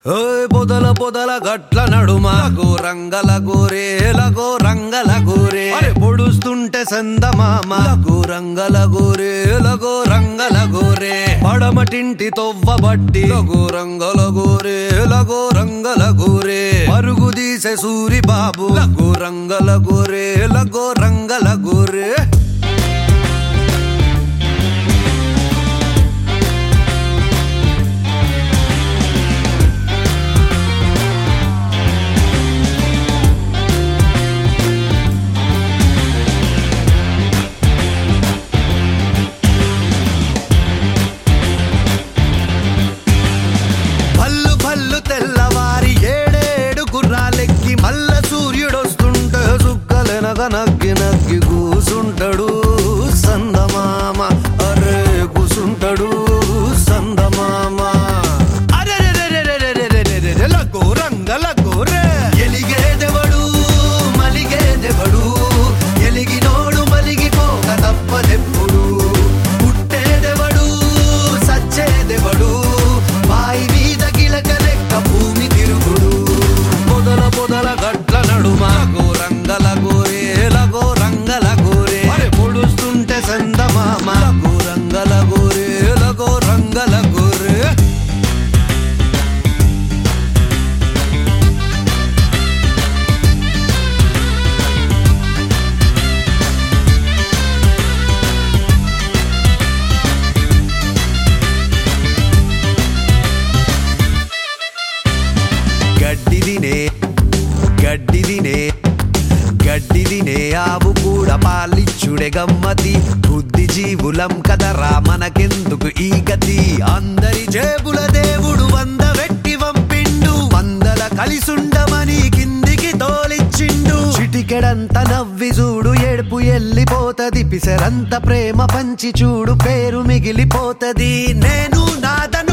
ఓయ్ పొదల పొదల గట్ల నడుమ రంగల గోరే లగో రంగల గోరే అరే పొడుస్తుంటే సందమామ లగో రంగల గోరే లగో రంగల గోరే పడమటింటి తొవ్వ బట్టి లగో రంగల గోరే లగో రంగల గోరే పరుగు తీసే సూరి బాబు లగో రంగల గోరే లగో రంగల గోరే భల్లు భల్లు తెల్లవారి ఏడేడు గుర్రాలెక్కి మల్ల సూర్యుడొస్తుంటే సుక్కలెనగ నగ్గి నగ్గి కూసుంటాడు సందమామ అరే కూసుంటాడు సందమామ అరెరెరెరెరెరెరెరెరెరె, లగో రంగ లగో రే. ఎలిగేదెవడు మలిగేదెవడు ఎలిగినోడు మలిగిపోక తప్పదెప్పుడు పుట్టేదెవడు సచ్చేదెవడు బాయి మీద గిలక లెక్క భూమి తిరుగుడు పొదల పొదల గట్ల నడుమ గోరంగల గోరే లగో రంగల గోరే అరే పొడుస్తుంటే సందమామ గోరంగల గోరే లగో రంగల గోరే గడ్డి తినే గడ్డి తినే గడ్డి తినే ఆవు కూడా పాలిచ్చుడే గమ్మతి బుద్ధి జీవులం కదరా మనకెందుకు ఈ గతి అందరి జేబుల దేవుడు వంద వెట్టి వంపిండు వందల కలిసుండమని కిందికి తోలిచ్చిండు చిటికెడంత నవ్వి చూడు ఏడుపు ఎల్లిపోతది పిసరంత ప్రేమ పంచి చూడు పేరు మిగిలిపోతది నేను నాదను